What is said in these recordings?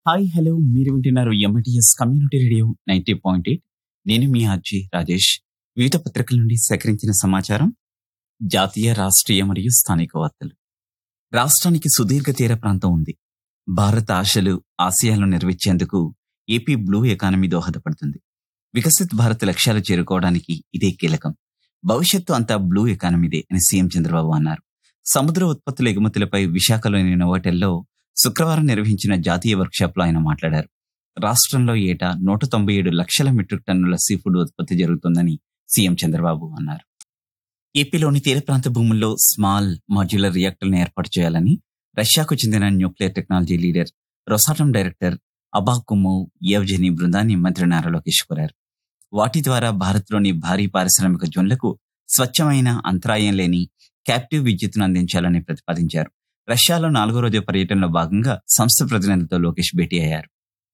hi hello మీరు వింటున్నారు MITS community radio ninety point eight నేను మీ ఆర్జీ రాజేష్ వివిధ పత్రికల నుండి సేకరించిన సమాచారం జాతీయ రాష్ట్రీయ మరియు స్థానిక వార్తలు రాష్ట్రానికి సుదీర్ఘ తీర ప్రాంతం ఉంది భారత ఆశలు ఆశయాలను నెరవేర్చేందుకు ఏపీ బ్లూ ఎకానమీ దోహదపడుతుంది వికసిత్ భారత్ లక్ష్యాలు చేరుకోవడానికి ఇదే కీలకం భవిష్యత్తు అంతా బ్లూ ఎకానమీదే అని సీఎం చంద్రబాబు అన్నారు సముద్ర ఉత్పత్తుల ఎగుమతులపై విశాఖలోని నోవటెల్లో శుక్రవారం నిర్వహించిన జాతీయ వర్క్షాప్లో ఆయన మాట్లాడారు రాష్ట్రంలో ఏటా నూట తొంభై ఏడు లక్షల మెట్రిక్ టన్నుల సీ ఫుడ్ ఉత్పత్తి జరుగుతుందని సీఎం చంద్రబాబు అన్నారు ఏపీలోని తీర ప్రాంత భూముల్లో స్మాల్ మాడ్యులర్ రియాక్టర్లను ఏర్పాటు చేయాలని రష్యాకు చెందిన nuclear technology leader Rosatom director Abakumov Yevgeny బృందాన్ని మంత్రి నారా లోకేష్ కోరారు వాటి ద్వారా భారత్లోని భారీ పారిశ్రామిక జోన్లకు స్వచ్ఛమైన అంతరాయం లేని క్యాప్టివ్ విద్యుత్తును అందించాలని ప్రతిపాదించారు రష్యాలో నాలుగో రోజు పర్యటనలో భాగంగా సంస్థ ప్రతినిధులతో లోకేష్ భేటీ అయ్యారు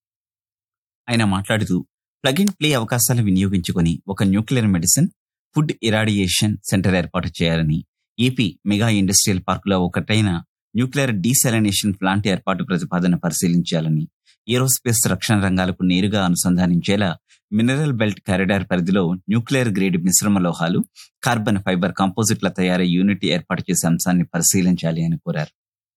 ఆయన మాట్లాడుతూ ప్లగ్ అండ్ ప్లే అవకాశాలు వినియోగించుకొని ఒక nuclear medicine food irradiation centre ఏర్పాటు చేయాలని ఏపీ మెగా ఇండస్ట్రియల్ పార్కులో ఒకటైన న్యూక్లియర్ డీసెలనేషన్ ప్లాంట్ ఏర్పాటు ప్రతిపాదన పరిశీలించాలని ఏరోస్పేస్ రక్షణ రంగాలకు నేరుగా అనుసంధానించేలా మినరల్ బెల్ట్ కారిడార్ పరిధిలో న్యూక్లియర్ గ్రేడ్ మిశ్రమ లోహాలు కార్బన్ ఫైబర్ కాంపోజిట్ల తయారీ యూనిట్ ఏర్పాటు చేసే అంశాన్ని పరిశీలించాలి అని కోరారు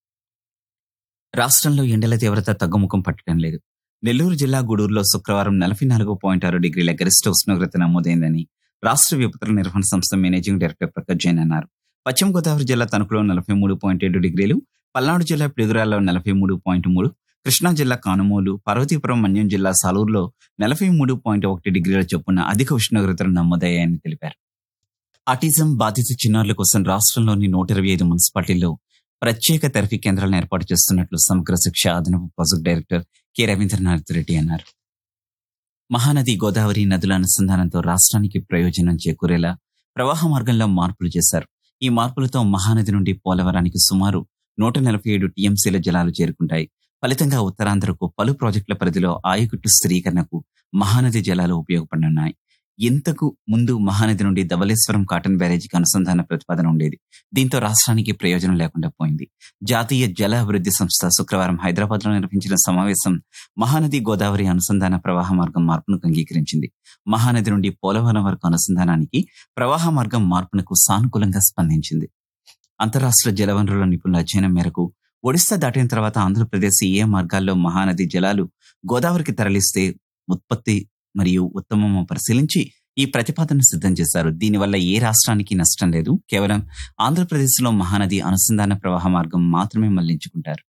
రాష్ట్రంలో ఎండల తీవ్రత తగ్గుముఖం పట్టడం లేదు నెల్లూరు జిల్లా గూడూరులో శుక్రవారం నలభై నాలుగు పాయింట్ ఆరు డిగ్రీల గరిష్ట ఉష్ణోగ్రత నమోదైందని రాష్ట్ర విపత్తుల నిర్వహణ సంస్థ మేనేజింగ్ డైరెక్టర్ ప్రకాష్ జైన్ అన్నారు పశ్చిమ గోదావరి జిల్లా తణుకులో నలభై మూడు పాయింట్ ఏడు డిగ్రీలు పల్నాడు జిల్లా పిడుగురాల్లో నలభై మూడు పాయింట్ మూడు కృష్ణా జిల్లా కానుమూలు పార్వతీపురం మన్యం జిల్లా సాలూరులో నలభై మూడు పాయింట్ ఒకటి డిగ్రీల చొప్పున అధిక ఉష్ణోగ్రతలు నమోదయ్యాయని తెలిపారు ఆటిజం బాధిత చిన్నారుల కోసం రాష్ట్రంలోని నూట ఇరవై ఐదు మున్సిపాలిటీల్లో ప్రత్యేక థెరపీ కేంద్రాలను ఏర్పాటు చేస్తున్నట్లు సమగ్ర శిక్ష అదనపు project director K Ravindranath Reddy అన్నారు మహానది గోదావరి నదుల అనుసంధానంతో రాష్ట్రానికి ప్రయోజనం చేకూరేలా ప్రవాహ మార్గంలో మార్పులు చేశారు ఈ మార్పులతో మహానది నుండి పోలవరానికి సుమారు నూట నలభై ఏడు టీఎంసీల జలాలు చేరుకుంటాయి ఫలితంగా ఉత్తరాంధ్రకు పలు ప్రాజెక్టుల పరిధిలో ఆయకట్టు స్థిరీకరణకు మహానది జలాలు ఉపయోగపడనున్నాయి ఇంతకు ముందు మహానది నుండి ధవళేశ్వరం కాటన్ బ్యారేజీకి అనుసంధాన ప్రతిపాదన ఉండేది దీంతో రాష్ట్రానికి ప్రయోజనం లేకుండా పోయింది జాతీయ జల అభివృద్ధి సంస్థ శుక్రవారం హైదరాబాద్ లో నిర్వహించిన సమావేశం మహానది గోదావరి అనుసంధాన ప్రవాహ మార్గం మార్పును అంగీకరించింది మహానది నుండి పోలవరం వరకు అనుసంధానానికి ప్రవాహ మార్గం మార్పునకు సానుకూలంగా స్పందించింది అంతరాష్ట్ర జలవనరుల నిపుణుల అధ్యయనం మేరకు ఒడిశా దాటిన తర్వాత ఆంధ్రప్రదేశ్ ఏ మార్గాల్లో మహానది జలాలు గోదావరికి తరలిస్తే ఉత్పత్తి మరియు ఉత్తమము పరిశీలించి ఈ ప్రతిపాదన సిద్ధం చేశారు దీనివల్ల ఏ రాష్ట్రానికి నష్టం లేదు కేవలం ఆంధ్రప్రదేశ్ లో మహానది అనుసంధాన ప్రవాహ మార్గం మాత్రమే మళ్లించుకుంటారు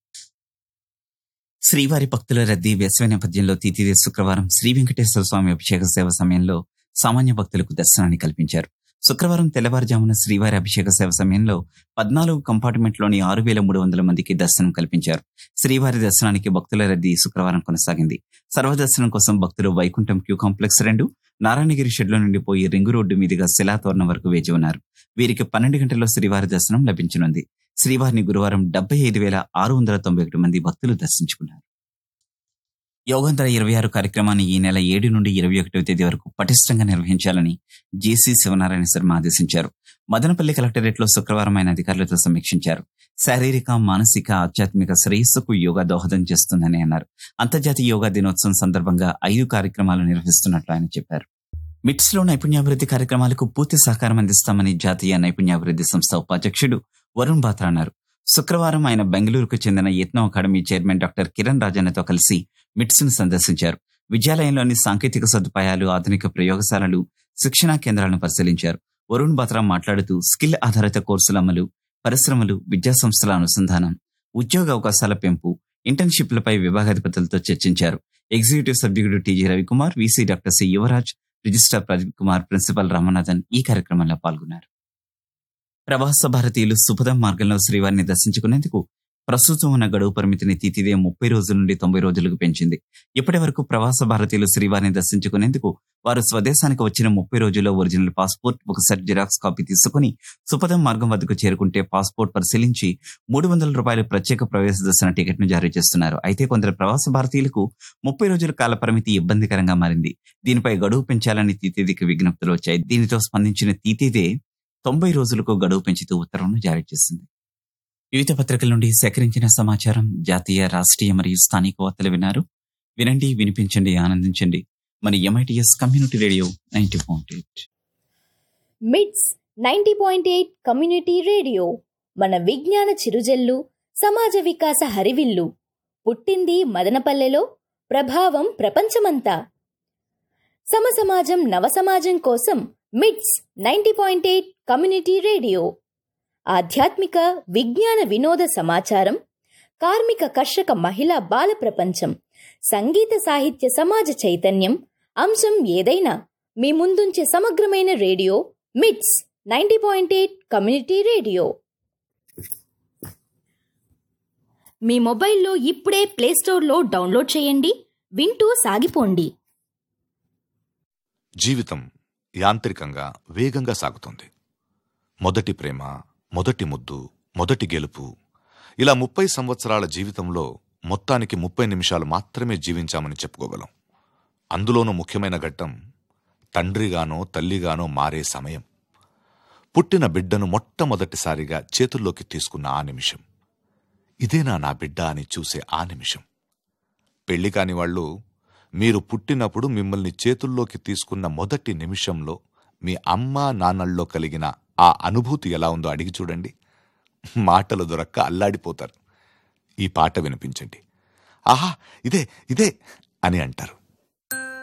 శ్రీవారి భక్తుల రద్దీ వేసవి నేపథ్యంలో తిథిదే శుక్రవారం శ్రీ వెంకటేశ్వర స్వామి అభిషేక సేవ సమయంలో సామాన్య భక్తులకు దర్శనాన్ని కల్పించారు శుక్రవారం తెల్లవారుజామున శ్రీవారి అభిషేక సేవ సమయంలో పద్నాలుగు కంపార్ట్మెంట్లోని ఆరు వేల మూడు వందల మందికి దర్శనం కల్పించారు శ్రీవారి దర్శనానికి భక్తుల రద్దీ శుక్రవారం కొనసాగింది సర్వదర్శనం కోసం భక్తులు వైకుంఠం క్యూ కాంప్లెక్స్ రెండు నారాయణగిరి షెడ్లో నుండి పోయి రింగు రోడ్డు మీదుగా శిలాతోరణం వరకు వేచి ఉన్నారు వీరికి పన్నెండు గంటల్లో శ్రీవారి దర్శనం లభించనుంది శ్రీవారిని గురువారం డెబ్బై ఐదు వేల ఆరు వందల తొంభై ఒకటి మంది భక్తులు దర్శించుకున్నారు యోగాంధ్ర ఇరవై ఆరు కార్యక్రమాన్ని ఈ నెల ఏడు నుండి ఇరవై ఒకటవ తేదీ వరకు పటిష్టంగా నిర్వహించాలని జేసీ శివనారాయణ శర్మ ఆదేశించారు మదనపల్లి కలెక్టరేట్ లో శుక్రవారం ఆయన అధికారులతో సమీక్షించారు శారీరక మానసిక ఆధ్యాత్మిక శ్రేయస్సుకు యోగా దోహదం చేస్తుందని అన్నారు అంతర్జాతీయ యోగా దినోత్సవం సందర్భంగా ఐదు కార్యక్రమాలు నిర్వహిస్తున్నట్లు ఆయన చెప్పారు మిట్స్ లో నైపుణ్యాభివృద్ధి కార్యక్రమాలకు పూర్తి సహకారం అందిస్తామని జాతీయ నైపుణ్యాభివృద్ధి సంస్థ ఉపాధ్యక్షుడు వరుణ్ బాత్రా అన్నారు శుక్రవారం ఆయన బెంగళూరుకు చెందిన Yatnam academy chairman doctor Kiran రాజన్నతో కలిసి మిట్స్ ను సందర్శించారు విద్యాలయంలోని సాంకేతిక సదుపాయాలు ఆధునిక ప్రయోగశాలలు శిక్షణా కేంద్రాలను పరిశీలించారు వరుణ్ బాత్రా మాట్లాడుతూ స్కిల్ ఆధారిత కోర్సుల అమలు పరిశ్రమలు విద్యా సంస్థల అనుసంధానం ఉద్యోగ అవకాశాల పెంపు ఇంటర్న్షిప్లపై విభాగాధిపతులతో చర్చించారు ఎగ్జిక్యూటివ్ సభ్యుడు T G Ravikumar VC doctor C Yuvaraj registrar Pradeep Kumar principal Ramanathan ఈ కార్యక్రమంలో పాల్గొన్నారు ప్రవాస భారతీయులు సుపదం మార్గంలో శ్రీవారిని దర్శించుకునేందుకు ప్రస్తుతం ఉన్న గడువు పరిమితిని తిథిదే ముప్పై రోజుల నుండి తొంభై రోజులకు పెంచింది ఇప్పటి వరకు ప్రవాస భారతీయులు శ్రీవారిని దర్శించుకునేందుకు వారు స్వదేశానికి వచ్చిన ముప్పై రోజుల్లో ఒరిజినల్ పాస్పోర్ట్ ఒక సెట్ జిరాక్స్ కాపీ తీసుకుని సుపదం మార్గం వద్దకు చేరుకుంటే పాస్పోర్ట్ పరిశీలించి మూడు వందల రూపాయల ప్రత్యేక ప్రవేశ దర్శన టికెట్ ను జారీ చేస్తున్నారు అయితే కొందరు ప్రవాస భారతీయులకు ముప్పై రోజుల కాల పరిమితి ఇబ్బందికరంగా మారింది దీనిపై గడువు పెంచాలని తీతేదికి విజ్ఞప్తులు వచ్చాయి దీనితో స్పందించిన తీతేదే తొంభై రోజులకు గడువు పెంచుతూ ఉత్తర్వును జారీ చేసింది వివిధ పత్రికల నుండి సేకరించిన సమాచారం జాతీయ రాష్ట్రీయ మరియు స్థానిక వార్తలు విన్నారు వినండి వినిపించండి ఆనందించండి మన MITS community radio ninety point eight MITS ninety point eight community radio మన విజ్ఞాన చిరుజల్లు సమాజ వికాస హరివిల్లు పుట్టింది మదనపల్లెలో ప్రభావం ప్రపంచమంతా సమసమాజం నవసమాజం కోసం MITS ninety point eight community radio ఆధ్యాత్మిక విజ్ఞాన వినోద సమాచారం కార్మిక కర్షక మహిళా బాల ప్రపంచం సంగీత సాహిత్య సమాజ చైతన్యం అంశం ఏదైనా మీ ముందుంచే సమగ్రమైన radio MITS ninety point eight community radio మీ మొబైల్లో ఇప్పుడే ప్లేస్టోర్లో డౌన్లోడ్ చేయండి వింటూ సాగిపోండి జీవితం యాంత్రికంగా వేగంగా సాగుతుంది మొదటి ప్రేమ మొదటి ముద్దు మొదటి గెలుపు ఇలా ముప్పై సంవత్సరాల జీవితంలో మొత్తానికి ముప్పై నిమిషాలు మాత్రమే జీవించామని చెప్పుకోగలం అందులోనూ ముఖ్యమైన ఘట్టం తండ్రిగానో తల్లిగానో మారే సమయం పుట్టిన బిడ్డను మొట్టమొదటిసారిగా చేతుల్లోకి తీసుకున్న ఆ నిమిషం ఇదేనా నా బిడ్డ అని చూసే ఆ నిమిషం పెళ్లి కాని వాళ్ళు మీరు పుట్టినప్పుడు మిమ్మల్ని చేతుల్లోకి తీసుకున్న మొదటి నిమిషంలో మీ అమ్మా నాన్నల్లో కలిగిన ఆ అనుభూతి ఎలా ఉందో అడిగి చూడండి మాటలు దొరక్క అల్లాడిపోతారు ఈ పాట వినిపించండి ఆహా ఇదే ఇదే అని అంటారు